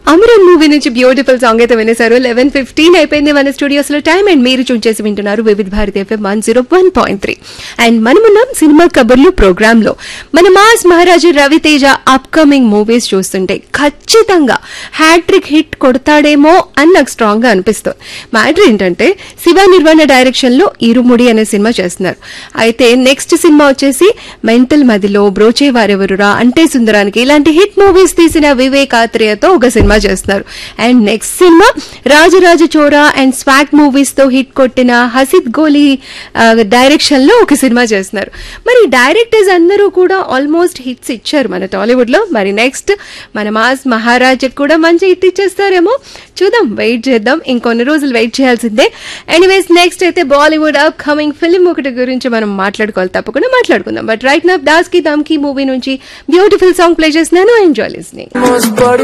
Amaran movie నుంచి beautiful song అయితే వినేశారు లెవెన్ ఫిఫ్టీన్ అయిపోయింది మన స్టూడియోస్ లో టైం అండ్ మీరు చూన్ చేసి వింటున్నారు Vividh Bharati FM one zero one point three and మనమున్నాం సినిమా కబుర్లు ప్రోగ్రామ్ లో మన మాస్ మహారాజు రవితేజ అప్కమింగ్ మూవీస్ చూస్తుంటే ఖచ్చితంగా హ్యాట్రిక్ హిట్ కొడతాడేమో అని నాకు స్ట్రాంగ్ గా అనిపిస్తుంది మ్యాటర్ ఏంటంటే శివ నిర్వాణ డైరెక్షన్ లో ఇరుముడి అనే సినిమా చేస్తున్నారు అయితే నెక్స్ట్ సినిమా వచ్చేసి మెంటల్ మదిలో బ్రోచే వారెవరురా అంటే సుందరానికి ఇలాంటి హిట్ మూవీస్ తీసిన వివేక్ ఆత్రేయతో ఒక సినిమా చేస్తున్నారు అండ్ నెక్స్ట్ సినిమా Raja Raja Chora and swag movies తో హిట్ కొట్టిన హసిద్ గోలీ డైరెక్షన్ లో ఒక సినిమా చేస్తున్నారు మరి డైరెక్టర్స్ అందరూ కూడా ఆల్మోస్ట్ హిట్స్ ఇచ్చారు మన టాలీవుడ్ లో మరి నెక్స్ట్ మన మాస్ మహారాజ్ కూడా మంచి హిట్ ఇచ్చేస్తారేమో చూద్దాం వెయిట్ చేద్దాం ఇంకొన్ని రోజులు వెయిట్ చేయాల్సిందే ఎనీవేస్ నెక్స్ట్ అయితే బాలీవుడ్ అప్ కమింగ్ ఫిల్మ్ ఒకటి గురించి మనం మాట్లాడుకోవాలి తప్పకుండా మాట్లాడుకుందాం బట్ రైట్ నా దాస్ కి దమ్ కి మూవీ నుంచి బ్యూటిఫుల్ సాంగ్ ప్లే చేస్తున్నాను ఎంజాయ్ లిస్నింగ్ Most body